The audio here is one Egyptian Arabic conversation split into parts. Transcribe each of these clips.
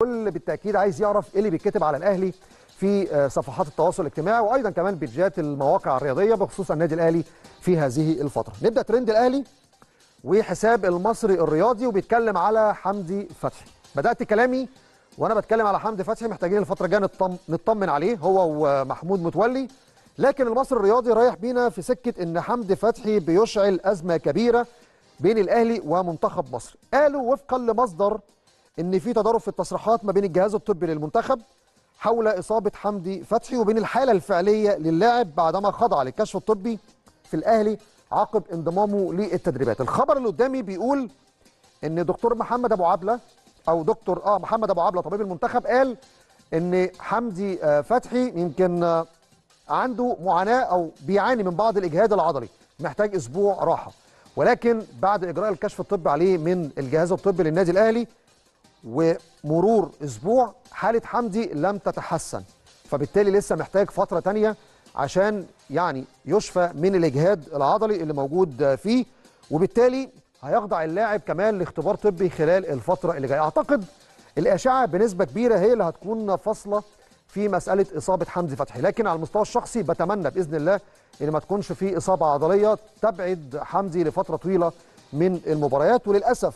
كل بالتاكيد عايز يعرف ايه اللي بيتكتب على الاهلي في آه، صفحات التواصل الاجتماعي وايضا كمان بيدجات المواقع الرياضيه بخصوص النادي الاهلي في هذه الفتره نبدا ترند الاهلي وحساب المصري الرياضي وبيتكلم على حمدي فتحي بدات كلامي وانا بتكلم على حمدي فتحي محتاجين الفتره الجايه نطم... نطمن عليه هو ومحمود متولي لكن المصري الرياضي رايح بينا في سكه ان حمدي فتحي بيشعل ازمه كبيره بين الاهلي ومنتخب مصر قالوا وفقا لمصدر ان في تضارب في التصريحات ما بين الجهاز الطبي للمنتخب حول اصابه حمدي فتحي وبين الحاله الفعليه للاعب بعدما خضع للكشف الطبي في الاهلي عقب انضمامه للتدريبات الخبر اللي قدامي بيقول ان دكتور محمد ابو عبله او دكتور اه محمد ابو عبله طبيب المنتخب قال ان حمدي آه، فتحي يمكن آه، عنده معاناه او بيعاني من بعض الاجهاد العضلي محتاج اسبوع راحه ولكن بعد اجراء الكشف الطبي عليه من الجهاز الطبي للنادي الاهلي ومرور اسبوع حاله حمدي لم تتحسن فبالتالي لسه محتاج فتره تانية عشان يعني يشفى من الاجهاد العضلي اللي موجود فيه وبالتالي هيخضع اللاعب كمان لاختبار طبي خلال الفتره اللي جايه اعتقد الاشعه بنسبه كبيره هي اللي هتكون فاصله في مساله اصابه حمدي فتحي لكن على المستوى الشخصي بتمنى باذن الله ان ما تكونش في اصابه عضليه تبعد حمدي لفتره طويله من المباريات وللاسف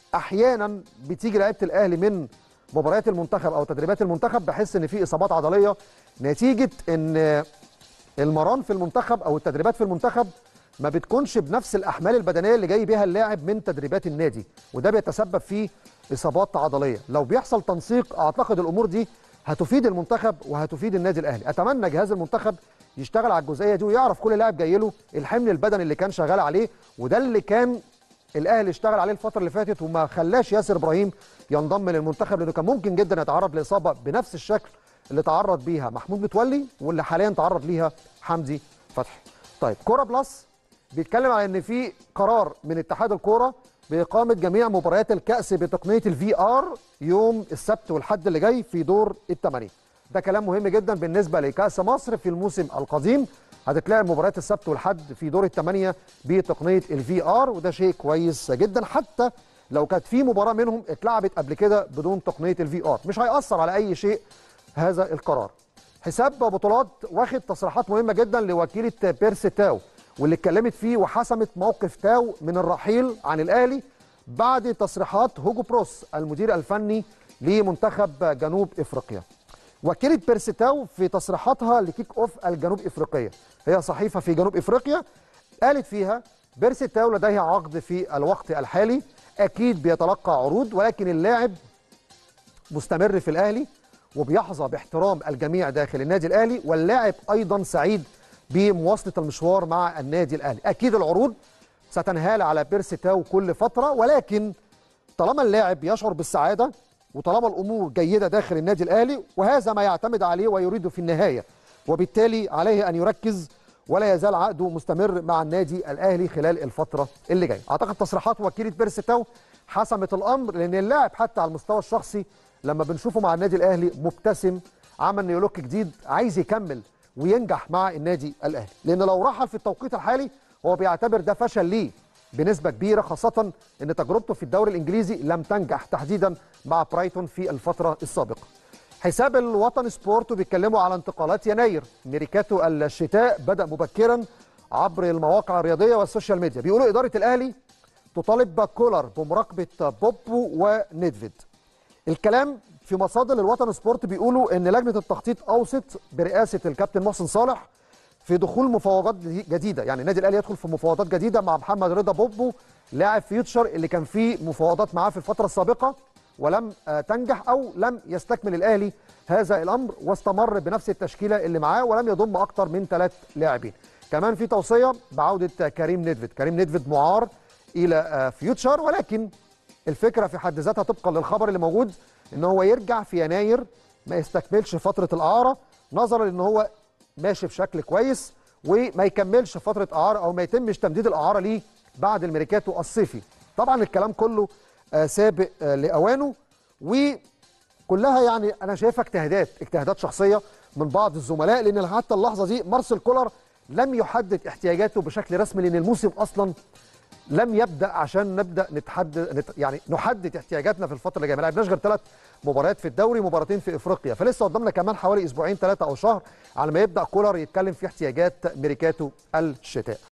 احيانا بتيجي لعيبه الاهلي من مباريات المنتخب او تدريبات المنتخب بحس ان في اصابات عضليه نتيجه ان المران في المنتخب او التدريبات في المنتخب ما بتكونش بنفس الاحمال البدنيه اللي جاي بيها اللاعب من تدريبات النادي وده بيتسبب في اصابات عضليه لو بيحصل تنسيق اعتقد الامور دي هتفيد المنتخب وهتفيد النادي الاهلي اتمنى جهاز المنتخب يشتغل على الجزئيه دي ويعرف كل لاعب جاي له الحمل البدني اللي كان شغال عليه وده اللي كان الاهلي اشتغل عليه الفتره اللي فاتت وما خلاش ياسر ابراهيم ينضم للمنتخب لانه كان ممكن جدا يتعرض لاصابه بنفس الشكل اللي تعرض بيها محمود متولي واللي حاليا تعرض ليها حمدي فتحي. طيب كوره بلس بيتكلم على ان في قرار من اتحاد الكوره باقامه جميع مباريات الكاس بتقنيه الفي ار يوم السبت والحد اللي جاي في دور الثمانيه. ده كلام مهم جدا بالنسبه لكاس مصر في الموسم القديم هتتلعب مباريات السبت والحد في دور الثمانيه بتقنيه الفي ار وده شيء كويس جدا حتى لو كانت في مباراه منهم اتلعبت قبل كده بدون تقنيه الفي ار مش هياثر على اي شيء هذا القرار حساب بطولات واخد تصريحات مهمه جدا لوكيله بيرس تاو واللي اتكلمت فيه وحسمت موقف تاو من الرحيل عن الاهلي بعد تصريحات هوجو بروس المدير الفني لمنتخب جنوب افريقيا وكيله بيرستاو في تصريحاتها لكيك اوف الجنوب افريقيه هي صحيفه في جنوب افريقيا قالت فيها بيرستاو لديه عقد في الوقت الحالي اكيد بيتلقى عروض ولكن اللاعب مستمر في الاهلي وبيحظى باحترام الجميع داخل النادي الاهلي واللاعب ايضا سعيد بمواصله المشوار مع النادي الاهلي اكيد العروض ستنهال على بيرستاو كل فتره ولكن طالما اللاعب يشعر بالسعاده وطالما الامور جيده داخل النادي الاهلي وهذا ما يعتمد عليه ويريده في النهايه وبالتالي عليه ان يركز ولا يزال عقده مستمر مع النادي الاهلي خلال الفتره اللي جايه اعتقد تصريحات وكيله بيرستاو حسمت الامر لان اللاعب حتى على المستوى الشخصي لما بنشوفه مع النادي الاهلي مبتسم عمل نيولوك جديد عايز يكمل وينجح مع النادي الاهلي لان لو رحل في التوقيت الحالي هو بيعتبر ده فشل ليه بنسبه كبيره خاصه ان تجربته في الدوري الانجليزي لم تنجح تحديدا مع برايتون في الفتره السابقه حساب الوطن سبورت بيتكلموا على انتقالات يناير ميريكاتو الشتاء بدا مبكرا عبر المواقع الرياضيه والسوشيال ميديا بيقولوا اداره الاهلي تطالب كولر بمراقبه بوبو ونيدفيد الكلام في مصادر الوطن سبورت بيقولوا ان لجنه التخطيط اوصت برئاسه الكابتن محسن صالح في دخول مفاوضات جديده يعني النادي الاهلي يدخل في مفاوضات جديده مع محمد رضا بوبو لاعب فيوتشر اللي كان في مفاوضات معاه في الفتره السابقه ولم آه، تنجح او لم يستكمل الاهلي هذا الامر واستمر بنفس التشكيله اللي معاه ولم يضم اكثر من ثلاث لاعبين كمان في توصيه بعوده كريم نيدفيد كريم نيدفيد معار الى آه، فيوتشر ولكن الفكره في حد ذاتها طبقا للخبر اللي موجود ان هو يرجع في يناير ما يستكملش فتره الاعاره نظرا ان هو ماشي بشكل كويس وما يكملش فتره اعاره او ما يتمش تمديد الاعاره ليه بعد الميركاتو الصيفي طبعا الكلام كله آه، سابق آه، لاوانه وكلها يعني انا شايفها اجتهادات اجتهادات شخصيه من بعض الزملاء لان حتى اللحظه دي مارسيل كولر لم يحدد احتياجاته بشكل رسمي لان الموسم اصلا لم يبدا عشان نبدا نتحدد نت يعني نحدد احتياجاتنا في الفتره اللي جايه ما لعبناش غير ثلاث مباريات في الدوري مباراتين في افريقيا فلسه قدامنا كمان حوالي اسبوعين ثلاثه او شهر على ما يبدا كولر يتكلم في احتياجات ميركاتو الشتاء